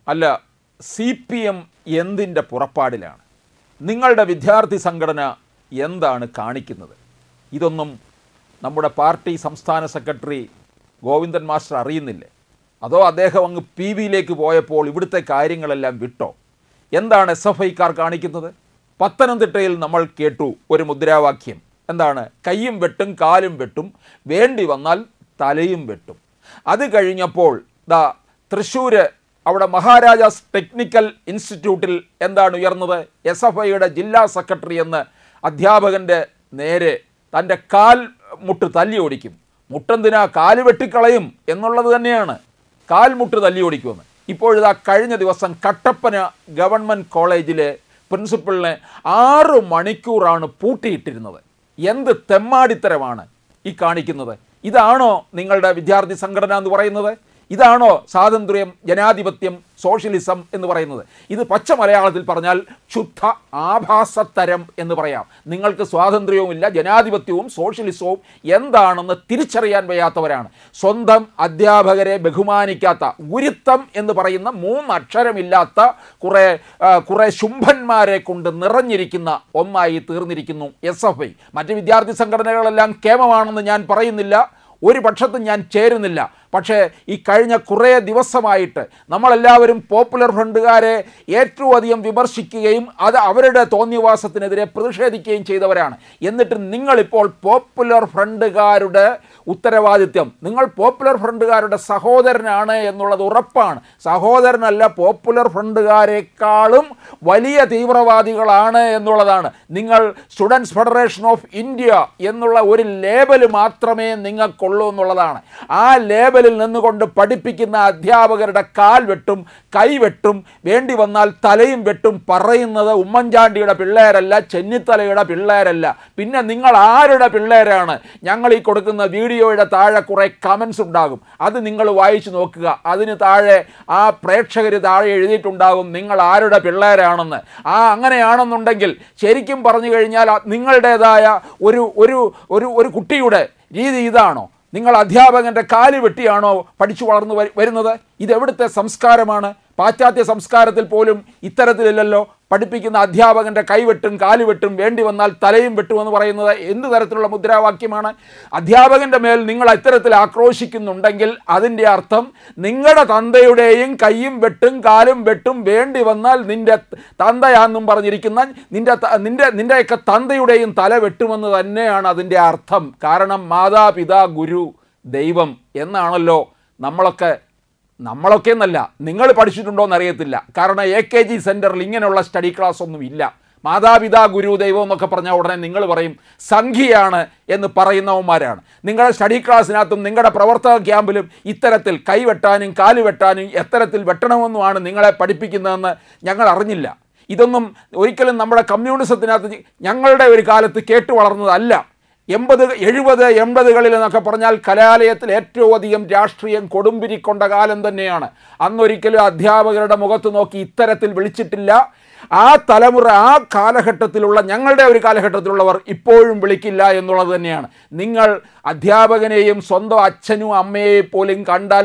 അല്ല C P M എന്തിൻ്റെ പുറപ്പാടിലാണ് നിങ്ങളുടെ വിദ്യാർത്ഥി സംഘടന എന്താണ് കാണിക്കുന്നത് ഇതൊന്നും നമ്മുടെ പാർട്ടി സംസ്ഥാന സെക്രട്ടറി ഗോവിന്ദൻ മാസ്റ്റർ അറിയുന്നില്ലേ അതോ അദ്ദേഹം അങ്ങ് പി വിയിലേക്ക് പോയപ്പോൾ ഇവിടുത്തെ കാര്യങ്ങളെല്ലാം വിട്ടോ എന്താണ് എസ് എഫ് ഐക്കാർ കാണിക്കുന്നത് പത്തനംതിട്ടയിൽ നമ്മൾ കേട്ടു ഒരു മുദ്രാവാക്യം എന്താണ് കൈയും വെട്ടും കാലും വെട്ടും വേണ്ടി വന്നാൽ തലയും വെട്ടും അത് കഴിഞ്ഞപ്പോൾ ദാ തൃശ്ശൂര് അവിടെ മഹാരാജാസ് ടെക്നിക്കൽ ഇൻസ്റ്റിറ്റ്യൂട്ടിൽ എന്താണ് ഉയർന്നത് എസ് എഫ് ഐയുടെ ജില്ലാ സെക്രട്ടറി എന്ന് അധ്യാപകൻ്റെ നേരെ തൻ്റെ കാൽ മുട്ട് തല്ലി ഓടിക്കും മുട്ടെന്തിനാ കാല് വെട്ടിക്കളയും എന്നുള്ളത് തന്നെയാണ് കാൽമുട്ട് തല്ലി ഓടിക്കുമെന്ന് ഇപ്പോഴിതാ കഴിഞ്ഞ ദിവസം കട്ടപ്പന ഗവൺമെൻറ് കോളേജിലെ പ്രിൻസിപ്പളിനെ ആറ് മണിക്കൂറാണ് പൂട്ടിയിട്ടിരുന്നത് എന്ത് തെമ്മാടിത്തരമാണ് ഈ കാണിക്കുന്നത് ഇതാണോ നിങ്ങളുടെ വിദ്യാർത്ഥി സംഘടന എന്ന് പറയുന്നത് ഇതാണോ സ്വാതന്ത്ര്യം ജനാധിപത്യം സോഷ്യലിസം എന്ന് പറയുന്നത് ഇത് പച്ച മലയാളത്തിൽ പറഞ്ഞാൽ ശുദ്ധ ആഭാസത്തരം എന്ന് പറയാം നിങ്ങൾക്ക് സ്വാതന്ത്ര്യവുമില്ല ജനാധിപത്യവും സോഷ്യലിസവും എന്താണെന്ന് തിരിച്ചറിയാൻ വയ്യാത്തവരാണ് സ്വന്തം അധ്യാപകരെ ബഹുമാനിക്കാത്ത ഗുരുത്തം എന്ന് പറയുന്ന മൂന്ന് അക്ഷരമില്ലാത്ത കുറേ ആ, കുറേ ശുംഭന്മാരെ കൊണ്ട് നിറഞ്ഞിരിക്കുന്ന ഒന്നായി തീർന്നിരിക്കുന്നു എസ് എഫ് ഐ മറ്റ് വിദ്യാർത്ഥി സംഘടനകളെല്ലാം കേമമാണെന്ന് ഞാൻ പറയുന്നില്ല ഒരു പക്ഷത്തും ഞാൻ ചേരുന്നില്ല പക്ഷേ ഈ കഴിഞ്ഞ കുറേ ദിവസമായിട്ട് നമ്മളെല്ലാവരും പോപ്പുലർ ഫ്രണ്ടുകാരെ ഏറ്റവും അധികം വിമർശിക്കുകയും അത് അവരുടെ തോന്നിയവാസത്തിനെതിരെ പ്രതിഷേധിക്കുകയും ചെയ്തവരാണ് എന്നിട്ട് നിങ്ങളിപ്പോൾ പോപ്പുലർ ഫ്രണ്ടുകാരുടെ ഉത്തരവാദിത്യം നിങ്ങൾ പോപ്പുലർ ഫ്രണ്ടുകാരുടെ സഹോദരനാണ് എന്നുള്ളത് ഉറപ്പാണ് സഹോദരനല്ല പോപ്പുലർ ഫ്രണ്ടുകാരെക്കാളും വലിയ തീവ്രവാദികളാണ് എന്നുള്ളതാണ് നിങ്ങൾ സ്റ്റുഡൻസ് ഫെഡറേഷൻ ഓഫ് ഇന്ത്യ എന്നുള്ള ഒരു ലേബൽ മാത്രമേ നിങ്ങൾക്കുള്ളൂ എന്നുള്ളതാണ് ആ ലേബലിൽ നിന്നുകൊണ്ട് പഠിപ്പിക്കുന്ന അധ്യാപകരുടെ കാൽ വെട്ടും കൈ വെട്ടും വേണ്ടി വന്നാൽ തലയും വെട്ടും പറയുന്നത് ഉമ്മൻചാണ്ടിയുടെ പിള്ളേരല്ല ചെന്നിത്തലയുടെ പിള്ളേരല്ല പിന്നെ നിങ്ങൾ ആരുടെ പിള്ളേരാണ് ഞങ്ങൾ ഈ കൊടുക്കുന്ന വീഡിയോയുടെ താഴെ കുറേ കമൻസ് ഉണ്ടാകും അത് നിങ്ങൾ വായിച്ചു നോക്കുക അതിന് താഴെ ആ പ്രേക്ഷകർ താഴെ എഴുതിയിട്ടുണ്ടാകും നിങ്ങൾ ആരുടെ പിള്ളേരാണെന്ന് ആ അങ്ങനെയാണെന്നുണ്ടെങ്കിൽ ശരിക്കും പറഞ്ഞു കഴിഞ്ഞാൽ ആ നിങ്ങളുടേതായ ഒരു ഒരു ഒരു ഒരു കുട്ടിയുടെ രീതി ഇതാണോ നിങ്ങൾ അധ്യാപകൻ്റെ കാല് വെട്ടിയാണോ പഠിച്ചു വളർന്നു വരു- വരുന്നത് ഇതെവിടുത്തെ സംസ്കാരമാണ് പാശ്ചാത്യ സംസ്കാരത്തിൽ പോലും ഇത്തരത്തിലില്ലല്ലോ പഠിപ്പിക്കുന്ന അധ്യാപകൻ്റെ കൈവെട്ടും കാലുവെട്ടും വേണ്ടി വന്നാൽ തലയും വെട്ടുമെന്ന് പറയുന്നത് എന്ത് തരത്തിലുള്ള മുദ്രാവാക്യമാണ് അധ്യാപകൻ്റെ മേൽ നിങ്ങൾ ഇത്തരത്തിൽ ആക്രോശിക്കുന്നുണ്ടെങ്കിൽ അതിൻ്റെ അർത്ഥം നിങ്ങളുടെ തന്തയുടെയും കൈയും വെട്ടും കാലും വെട്ടും വേണ്ടി വന്നാൽ നിന്റെ തന്തയാന്നും പറഞ്ഞിരിക്കുന്ന നിന്റെ ത- നിന്റെ നിന്റെയൊക്കെ തന്തയുടെയും തല വെട്ടുമെന്ന് തന്നെയാണ് അതിൻ്റെ അർത്ഥം കാരണം മാതാപിതാ ഗുരു ദൈവം എന്നാണല്ലോ നമ്മളൊക്കെ നമ്മളൊക്കെ എന്നല്ല നിങ്ങൾ പഠിച്ചിട്ടുണ്ടോ എന്നറിയത്തില്ല കാരണം എ കെ ജി സെൻറ്ററിൽ ഇങ്ങനെയുള്ള സ്റ്റഡി ക്ലാസ് ഒന്നും ഇല്ല മാതാപിതാ ഗുരു ദൈവം എന്നൊക്കെ പറഞ്ഞാൽ ഉടനെ നിങ്ങൾ പറയും സംഖ്യയാണ് എന്ന് പറയുന്നവന്മാരാണ് നിങ്ങളുടെ സ്റ്റഡി ക്ലാസ്സിനകത്തും നിങ്ങളുടെ പ്രവർത്തക ക്യാമ്പിലും ഇത്തരത്തിൽ കൈ വെട്ടാനും കാല് വെട്ടാനും എത്തരത്തിൽ വെട്ടണമെന്നുമാണ് നിങ്ങളെ പഠിപ്പിക്കുന്നതെന്ന് ഞങ്ങൾ അറിഞ്ഞില്ല ഇതൊന്നും ഒരിക്കലും നമ്മുടെ കമ്മ്യൂണിസത്തിനകത്ത് ഞങ്ങളുടെ ഒരു കാലത്ത് കേട്ടു വളർന്നതല്ല എൺപത് എഴുപത് എൺപതുകളിൽ എന്നൊക്കെ പറഞ്ഞാൽ കലാലയത്തിൽ ഏറ്റവും അധികം രാഷ്ട്രീയം കൊടുമ്പിരിക്കൊണ്ട കാലം തന്നെയാണ് അന്നൊരിക്കലും അധ്യാപകരുടെ മുഖത്ത് നോക്കി ഇത്തരത്തിൽ വിളിച്ചിട്ടില്ല ആ തലമുറ ആ കാലഘട്ടത്തിലുള്ള ഞങ്ങളുടെ ഒരു കാലഘട്ടത്തിലുള്ളവർ ഇപ്പോഴും വിളിക്കില്ല എന്നുള്ളത് തന്നെയാണ് നിങ്ങൾ അധ്യാപകനെയും സ്വന്തം അച്ഛനും അമ്മയെയും പോലും കണ്ടാൽ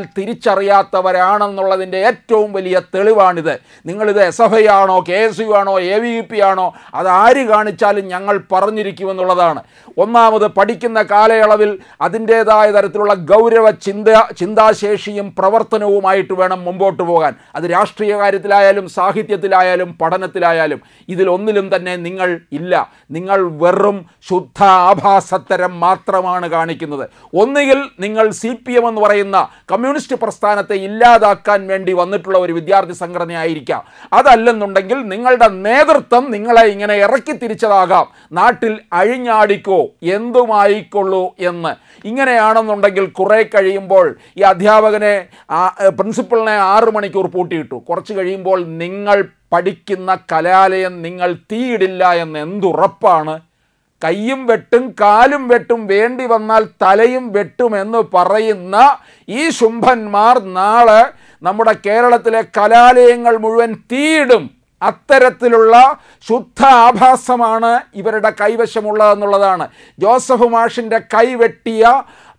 തിരിച്ചറിയാത്തവരാണെന്നുള്ളതിൻ്റെ ഏറ്റവും വലിയ തെളിവാണിത് നിങ്ങളിത് എസ് എഫ് ഐ ആണോ കെ എസ് യു ആണോ എ വി പി ആണോ അത് ആര് കാണിച്ചാലും ഞങ്ങൾ പറഞ്ഞിരിക്കുമെന്നുള്ളതാണ് ഒന്നാമത് പഠിക്കുന്ന കാലയളവിൽ അതിൻ്റേതായ തരത്തിലുള്ള ഗൗരവ ചിന്ത ചിന്താശേഷിയും പ്രവർത്തനവുമായിട്ട് വേണം മുമ്പോട്ട് പോകാൻ അത് രാഷ്ട്രീയ കാര്യത്തിലായാലും സാഹിത്യത്തിലായാലും പഠനത്തിലായാലും ഇതിലൊന്നിലും തന്നെ നിങ്ങൾ ഇല്ല നിങ്ങൾ വെറും ശുദ്ധ ആഭാസത്തരം മാത്രമാണ് കാണിക്കുന്നത് ഒന്നുകിൽ നിങ്ങൾ സി പി എം എന്ന് പറയുന്ന കമ്മ്യൂണിസ്റ്റ് പ്രസ്ഥാനത്തെ ഇല്ലാതാക്കാൻ വേണ്ടി വന്നിട്ടുള്ള ഒരു വിദ്യാർത്ഥി സംഘടനയായിരിക്കാം അതല്ലെന്നുണ്ടെങ്കിൽ നിങ്ങളുടെ നേതൃത്വം നിങ്ങളെ ഇങ്ങനെ ഇറക്കി തിരിച്ചതാകാം നാട്ടിൽ അഴിഞ്ഞാടിക്കോ എന്തുമായിക്കൊള്ളൂ എന്ന് ഇങ്ങനെയാണെന്നുണ്ടെങ്കിൽ കുറേ കഴിയുമ്പോൾ ഈ അധ്യാപകനെ ആ- പ്രിൻസിപ്പളിനെ ആറ് മണിക്കൂർ പൂട്ടിയിട്ടു കുറച്ച് കഴിയുമ്പോൾ നിങ്ങൾ പഠിക്കുന്ന കലാലയം നിങ്ങൾ തീയിടില്ല എന്ന് എന്തുറപ്പാണ് കയ്യും വെട്ടും കാലും വെട്ടും വേണ്ടി വന്നാൽ തലയും വെട്ടുമെന്ന് പറയുന്ന ഈ ശുംഭന്മാർ നാളെ നമ്മുടെ കേരളത്തിലെ കലാലയങ്ങൾ മുഴുവൻ തീയിടും അത്തരത്തിലുള്ള ശുദ്ധ ആഭാസമാണ് ഇവരുടെ കൈവശമുള്ളതെന്നുള്ളതാണ് ജോസഫ് മാഷിൻ്റെ കൈവെട്ടിയ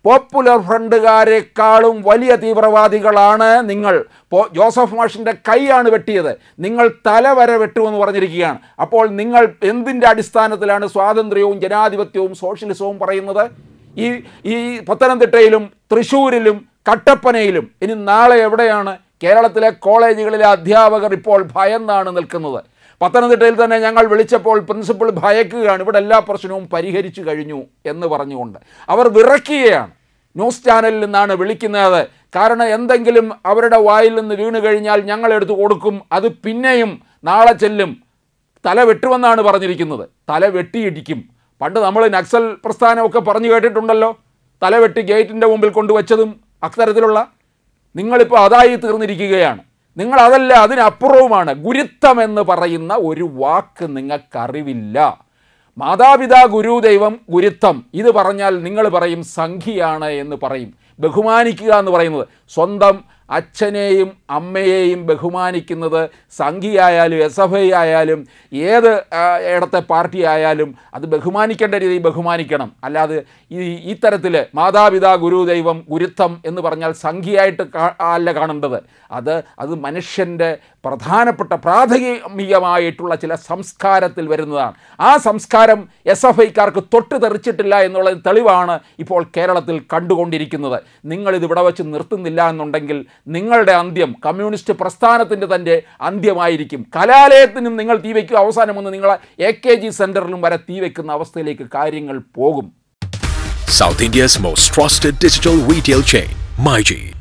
പോപ്പുലർ ഫ്രണ്ടുകാരെക്കാളും വലിയ തീവ്രവാദികളാണ് നിങ്ങൾ പോ- ജോസഫ് മാഷിൻ്റെ കൈയാണ് വെട്ടിയത് നിങ്ങൾ തല വരെ വെട്ടുമെന്ന് പറഞ്ഞിരിക്കുകയാണ് അപ്പോൾ നിങ്ങൾ എന്തിൻ്റെ അടിസ്ഥാനത്തിലാണ് സ്വാതന്ത്ര്യവും ജനാധിപത്യവും സോഷ്യലിസവും പറയുന്നത് ഈ ഈ പത്തനംതിട്ടയിലും തൃശ്ശൂരിലും കട്ടപ്പനയിലും ഇനി നാളെ എവിടെയാണ് കേരളത്തിലെ കോളേജുകളിലെ അധ്യാപകർ ഇപ്പോൾ ഭയന്നാണ് നിൽക്കുന്നത് പത്തനംതിട്ടയിൽ തന്നെ ഞങ്ങൾ വിളിച്ചപ്പോൾ പ്രിൻസിപ്പൽ ഭയക്കുകയാണ് ഇവിടെ എല്ലാ പ്രശ്നവും പരിഹരിച്ചു കഴിഞ്ഞു എന്ന് പറഞ്ഞുകൊണ്ട് അവർ വിറയ്ക്കുകയാണ് ന്യൂസ് ചാനലിൽ നിന്നാണ് വിളിക്കുന്നത് കാരണം എന്തെങ്കിലും അവരുടെ വായിൽ നിന്ന് വീണ് കഴിഞ്ഞാൽ ഞങ്ങൾ എടുത്തു കൊടുക്കും അത് പിന്നെയും നാളെ ചെല്ലും തല വെട്ടുമെന്നാണ് പറഞ്ഞിരിക്കുന്നത് തല വെട്ടിയിടിക്കും പണ്ട് നമ്മൾ നക്സൽ പ്രസ്ഥാനമൊക്കെ പറഞ്ഞു കേട്ടിട്ടുണ്ടല്ലോ തല വെട്ടി ഗേറ്റിൻ്റെ മുമ്പിൽ കൊണ്ടുവച്ചതും അത്തരത്തിലുള്ള നിങ്ങളിപ്പോൾ അതായി തീർന്നിരിക്കുകയാണ് നിങ്ങൾ അതല്ല അതിനപ്പുറവുമാണ് ഗുരുത്വം എന്ന് പറയുന്ന ഒരു വാക്ക് നിങ്ങൾക്കറിവില്ല മാതാപിതാ ഗുരുദൈവം ഗുരുത്വം ഇത് പറഞ്ഞാൽ നിങ്ങൾ പറയും സംഖ്യയാണ് എന്ന് പറയും ബഹുമാനിക്കുക എന്ന് പറയുന്നത് സ്വന്തം അച്ഛനെയും അമ്മയെയും ബഹുമാനിക്കുന്നത് സംഘിയായാലും എസ് എഫ് ഐ ആയാലും ഏത് ആ, ഇടത്തെ പാർട്ടി ആയാലും അത് ബഹുമാനിക്കേണ്ട രീതിയിൽ ബഹുമാനിക്കണം അല്ലാതെ ഈ ഈ തരത്തിൽ മാതാപിതാ ഗുരുദൈവം ഗുരുത്വം എന്ന് പറഞ്ഞാൽ സംഖ്യയായിട്ട് കാ- അല്ല കാണേണ്ടത് അത് അത് മനുഷ്യൻ്റെ പ്രധാനപ്പെട്ട പ്രാഥമികമായിട്ടുള്ള ചില സംസ്കാരത്തിൽ വരുന്നതാണ് ആ സംസ്കാരം എസ് എഫ് ഐക്കാർക്ക് തൊട്ട് തെറിച്ചിട്ടില്ല എന്നുള്ളത് തെളിവാണ് ഇപ്പോൾ കേരളത്തിൽ കണ്ടുകൊണ്ടിരിക്കുന്നത് നിങ്ങളിത് ഇവിടെ വെച്ച് നിർത്തുന്നില്ല എന്നുണ്ടെങ്കിൽ നിങ്ങളുടെ അന്ത്യം കമ്മ്യൂണിസ്റ്റ് പ്രസ്ഥാനത്തിൻ്റെ തന്നെ അന്ത്യമായിരിക്കും കലാലയത്തിനും നിങ്ങൾ തീ വയ്ക്കുക അവസാനം ഒന്ന് നിങ്ങളെ എ കെ ജി സെൻറ്ററിലും വരെ തീ വയ്ക്കുന്ന അവസ്ഥയിലേക്ക് കാര്യങ്ങൾ പോകും South India's most trusted digital retail chain, MyG.